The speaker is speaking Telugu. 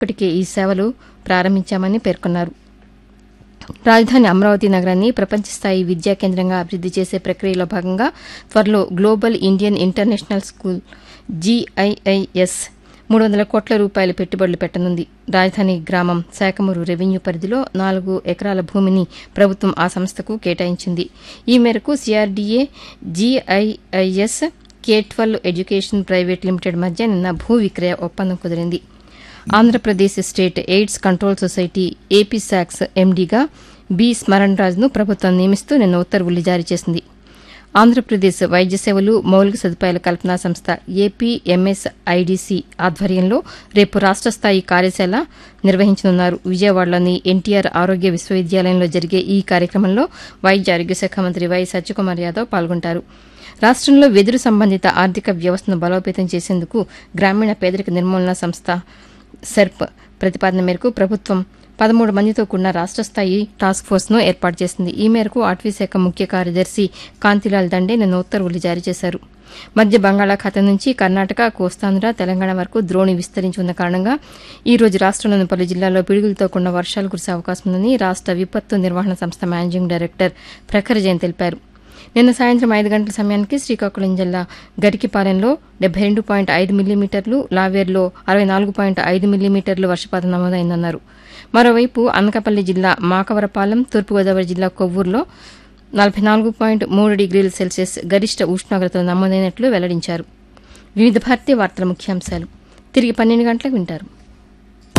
ఇప్పటికే ఈ సేవలు ప్రారంభించామని పేర్కొన్నారు రాజధాని అమరావతి నగరాన్ని ప్రపంచ స్థాయి విద్యా కేంద్రంగా అభివృద్ది చేసే ప్రక్రియలో భాగంగా త్వరలో global Indian international school G I I S మూడు వందల కోట్ల రూపాయల పెట్టుబడులు పెట్టనుంది రాజధాని గ్రామం శాఖమూరు రెవెన్యూ పరిధిలో నాలుగు ఎకరాల భూమిని ప్రభుత్వం ఆ సంస్థకు కేటాయించింది ఈ మేరకు CRDA GIIS K twelve education private limited మధ్య నిన్న భూ విక్రయ ఒప్పందం కుదిరింది Andhra Pradesh state AIDS control society AP శాక్స్ ఎండీగా బి స్మరణ్ రాజ్ను ప్రభుత్వం నియమిస్తూ నిన్న ఉత్తర్వులు జారీ చేసింది ఆంధ్రప్రదేశ్ వైద్య సేవలు మౌలిక సదుపాయాల కల్పనా సంస్థ ఏపీఎంఎస్ ఐడీసీ ఆధ్వర్యంలో రేపు రాష్ట స్థాయి కార్యశాల నిర్వహించనున్నారు విజయవాడలోని ఎన్టీఆర్ ఆరోగ్య విశ్వవిద్యాలయంలో జరిగే ఈ కార్యక్రమంలో వైద్య ఆరోగ్య శాఖ మంత్రి వై సత్యకుమార్ యాదవ్ పాల్గొంటారు రాష్టంలో వెదురు సంబంధిత ఆర్థిక వ్యవస్థను బలోపేతం చేసేందుకు గ్రామీణ పేదరిక నిర్మూలన సంస్థ సెర్ప్ ప్రతిపాదన మేరకు ప్రభుత్వం పదమూడు మందితో కూడిన రాష్ట స్థాయి టాస్క్ ఫోర్స్ను ఏర్పాటు చేసింది ఈ మేరకు అటవీశాఖ ముఖ్య కార్యదర్శి కాంతిలాల్ దండే నిన్న ఉత్తర్వులు జారీ చేశారు మధ్య బంగాళాఖాతం నుంచి కర్ణాటక కోస్తాంధ్ర తెలంగాణ వరకు ద్రోణి విస్తరించి ఉన్న కారణంగా ఈ రోజు రాష్టంలోని పలు జిల్లాల్లో పిడుగులతో కూడిన వర్షాలు కురిసే అవకాశం ఉందని రాష్ట విపత్తు నిర్వహణ సంస్థ మేనేజింగ్ డైరెక్టర్ ప్రఖర్ జైన్ తెలిపారు నిన్న సాయంత్రం ఐదు గంటల సమయానికి శ్రీకాకుళం జిల్లా గరికిపాలెంలో డెబ్బై రెండు పాయింట్ ఐదు మిల్లీమీటర్లు లావేర్లో అరవై నాలుగు పాయింట్ ఐదు మిల్లీమీటర్లు వర్షపాతం నమోదైందన్నారు మరోవైపు అనకాపల్లి జిల్లా మాకవరపాలెం తూర్పుగోదావరి జిల్లా కొవ్వూరులో నలభై నాలుగు పాయింట్ మూడు డిగ్రీల సెల్సియస్ గరిష్ట ఉష్ణోగ్రతలు నమోదైనట్లు వెల్లడించారు వివిధ భారతీయ వార్తల ముఖ్యాంశాలు తిరిగి పన్నెండు గంటలకు వింటారు